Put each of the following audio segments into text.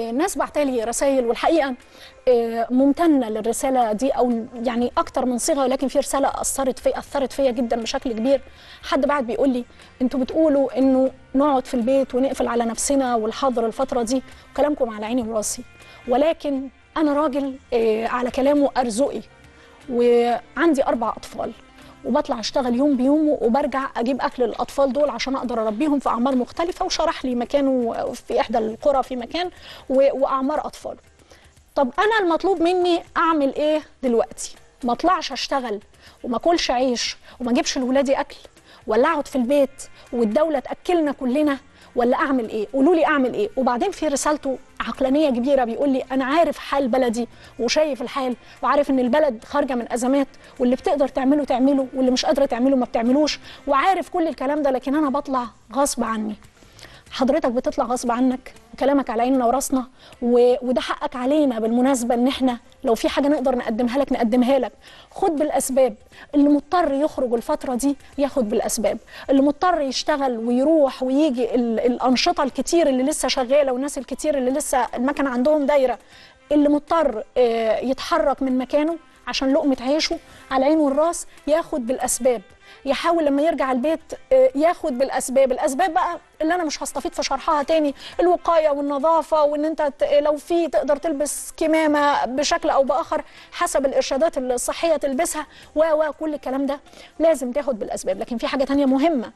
آه، ناس بعتالي رسائل والحقيقه آه، ممتنه للرساله دي او يعني اكتر من صيغه ولكن في رساله اثرت في اثرت فيا جدا بشكل كبير حد بعد بيقول لي انتوا بتقولوا انه نقعد في البيت ونقفل على نفسنا والحظر الفتره دي وكلامكم على عيني وراسي ولكن انا راجل آه، على كلامه ارزقي وعندي اربع اطفال وبطلع اشتغل يوم بيومه وبرجع اجيب اكل للاطفال دول عشان اقدر اربيهم في اعمار مختلفه وشرح لي مكانه في احدى القرى في مكان و- واعمار اطفاله طب انا المطلوب مني اعمل ايه دلوقتي ما اطلعش اشتغل وما اكلش عيش وما اجيبش لولادي اكل ولا اقعد في البيت والدوله تاكلنا كلنا ولا اعمل ايه قولوا لي اعمل ايه وبعدين في رسالته عقلانيه كبيره بيقول لي انا عارف حال بلدي وشايف الحال وعارف ان البلد خارجه من ازمات واللي بتقدر تعمله تعمله واللي مش قادره تعمله ما بتعملوش وعارف كل الكلام ده لكن انا بطلع غصب عني حضرتك بتطلع غصب عنك وكلامك على عيننا وراسنا و... وده حقك علينا بالمناسبه ان احنا لو في حاجه نقدر نقدمها لك نقدمها لك خد بالاسباب اللي مضطر يخرج الفتره دي ياخد بالاسباب اللي مضطر يشتغل ويروح ويجي ال... الانشطه الكتير اللي لسه شغاله والناس الكتير اللي لسه المكنه عندهم دايره اللي مضطر آه، يتحرك من مكانه عشان لقمه عيشه على عينه والراس ياخد بالاسباب يحاول لما يرجع البيت آه، ياخد بالاسباب الاسباب بقى اللي انا مش هستفيد في شرحها تاني الوقايه والنظافه وان انت ت- لو في تقدر تلبس كمامه بشكل او باخر حسب الارشادات الصحيه تلبسها و و كل الكلام ده لازم تاخد بالاسباب لكن في حاجه تانية مهمه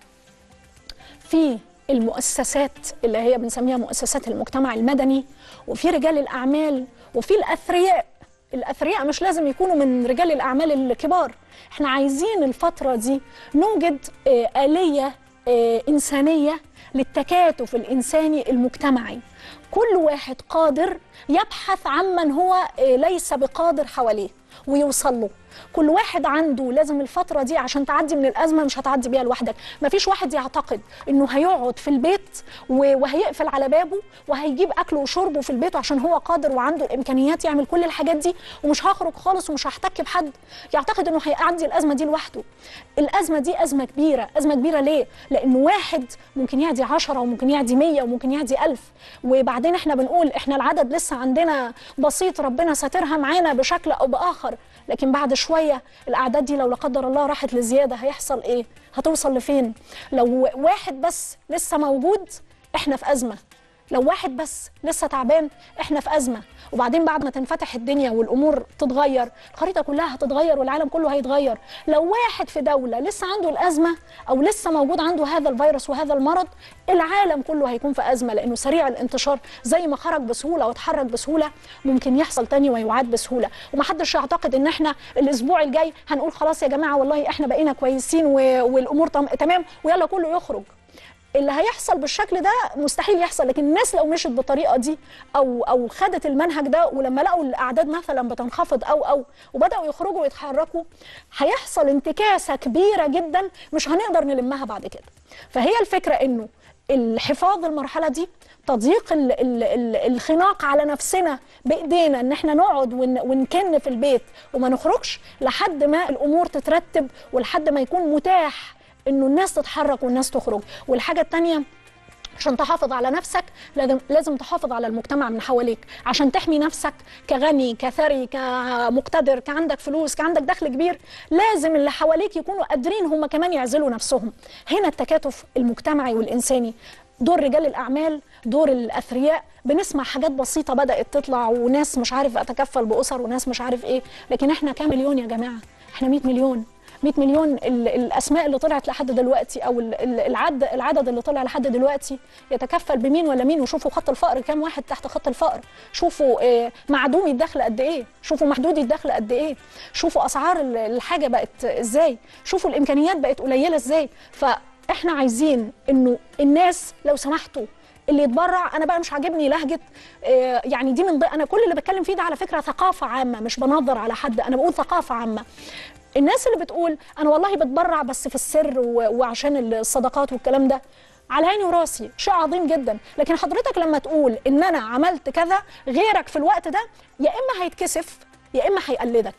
في المؤسسات اللي هي بنسميها مؤسسات المجتمع المدني وفي رجال الأعمال وفي الأثرياء الأثرياء مش لازم يكونوا من رجال الأعمال الكبار احنا عايزين الفترة دي نوجد آه، آلية آه، إنسانية للتكاتف الإنساني المجتمعي كل واحد قادر يبحث عمن هو آه، ليس بقادر حواليه ويوصل له كل واحد عنده لازم الفترة دي عشان تعدي من الأزمة مش هتعدي بيها لوحدك مفيش واحد يعتقد إنه هيقعد في البيت و- وهيقفل على بابه وهيجيب أكله وشربه في البيت عشان هو قادر وعنده الإمكانيات يعمل كل الحاجات دي ومش هخرج خالص ومش هحتك بحد يعتقد إنه هيعدي الأزمة دي لوحده الأزمة دي أزمة كبيرة أزمة كبيرة ليه؟ لأنه واحد ممكن يعدي عشرة وممكن يعدي مية وممكن يعدي ألف وبعدين إحنا بنقول إحنا العدد لسه عندنا بسيط ربنا ساترها معانا بشكل أو بآخر لكن بعد شويه الاعداد دي لو لا قدر الله راحت لزياده هيحصل ايه هتوصل لفين لو واحد بس لسه موجود احنا في ازمه لو واحد بس لسه تعبان احنا في ازمه وبعدين بعد ما تنفتح الدنيا والامور تتغير الخريطه كلها هتتغير والعالم كله هيتغير لو واحد في دوله لسه عنده الازمه او لسه موجود عنده هذا الفيروس وهذا المرض العالم كله هيكون في ازمه لانه سريع الانتشار زي ما خرج بسهوله واتحرك بسهوله ممكن يحصل تاني ويعاد بسهوله ومحدش يعتقد ان احنا الاسبوع الجاي هنقول خلاص يا جماعه والله احنا بقينا كويسين و... والامور تم... تمام ويلا كله يخرج اللي هيحصل بالشكل ده مستحيل يحصل لكن الناس لو مشت بالطريقه دي او او خدت المنهج ده ولما لقوا الاعداد مثلا بتنخفض او او وبداوا يخرجوا ويتحركوا هيحصل انتكاسه كبيره جدا مش هنقدر نلمها بعد كده فهي الفكره انه الحفاظ المرحله دي تضييق ال ال ال الخناق على نفسنا بايدينا ان احنا نقعد ون ونكن في البيت وما نخرجش لحد ما الامور تترتب ولحد ما يكون متاح انه الناس تتحرك والناس تخرج والحاجه الثانيه عشان تحافظ على نفسك لازم لازم تحافظ على المجتمع من حواليك عشان تحمي نفسك كغني كثري كمقتدر كعندك فلوس كعندك دخل كبير لازم اللي حواليك يكونوا قادرين هم كمان يعزلوا نفسهم هنا التكاتف المجتمعي والإنساني دور رجال الأعمال دور الأثرياء بنسمع حاجات بسيطة بدأت تطلع وناس مش عارف أتكفل بأسر وناس مش عارف إيه لكن إحنا كام مليون يا جماعة إحنا 100 مليون 100 مليون ال- الاسماء اللي طلعت لحد دلوقتي او ال- ال- العد العدد اللي طلع لحد دلوقتي يتكفل بمين ولا مين وشوفوا خط الفقر كام واحد تحت خط الفقر شوفوا آه، معدومي الدخل قد ايه شوفوا محدودي الدخل قد ايه شوفوا اسعار ال- الحاجه بقت ازاي شوفوا الامكانيات بقت قليله ازاي فاحنا عايزين انه الناس لو سمحتوا اللي يتبرع انا بقى مش عاجبني لهجه آه، يعني دي من ضمن انا كل اللي بتكلم فيه ده على فكره ثقافه عامه مش بنظر على حد انا بقول ثقافه عامه الناس اللي بتقول انا والله بتبرع بس في السر و- وعشان الصدقات والكلام ده على عيني وراسي شيء عظيم جدا لكن حضرتك لما تقول ان انا عملت كذا غيرك في الوقت ده يا اما هيتكسف يا اما هيقلدك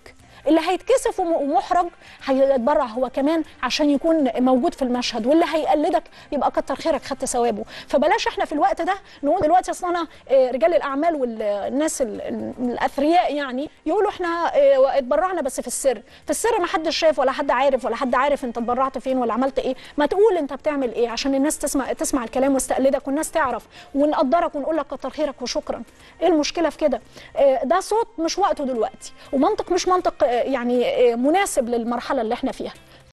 اللي هيتكسف وم- ومحرج هيتبرع هو كمان عشان يكون موجود في المشهد واللي هيقلدك يبقى كتر خيرك خدت ثوابه فبلاش احنا في الوقت ده نقول دلوقتي اصل انا آه، رجال الاعمال والناس ال- ال- الاثرياء يعني يقولوا احنا آه، اتبرعنا بس في السر في السر ما حدش شايف ولا حد عارف ولا حد عارف انت اتبرعت فين ولا عملت ايه ما تقول انت بتعمل ايه عشان الناس تسمع تسمع الكلام واستقلدك والناس تعرف ونقدرك ونقول لك كتر خيرك وشكرا ايه المشكله في كده آه، ده صوت مش وقته دلوقتي ومنطق مش منطق آه، يعني آه، مناسب للمرحله اللي احنا فيها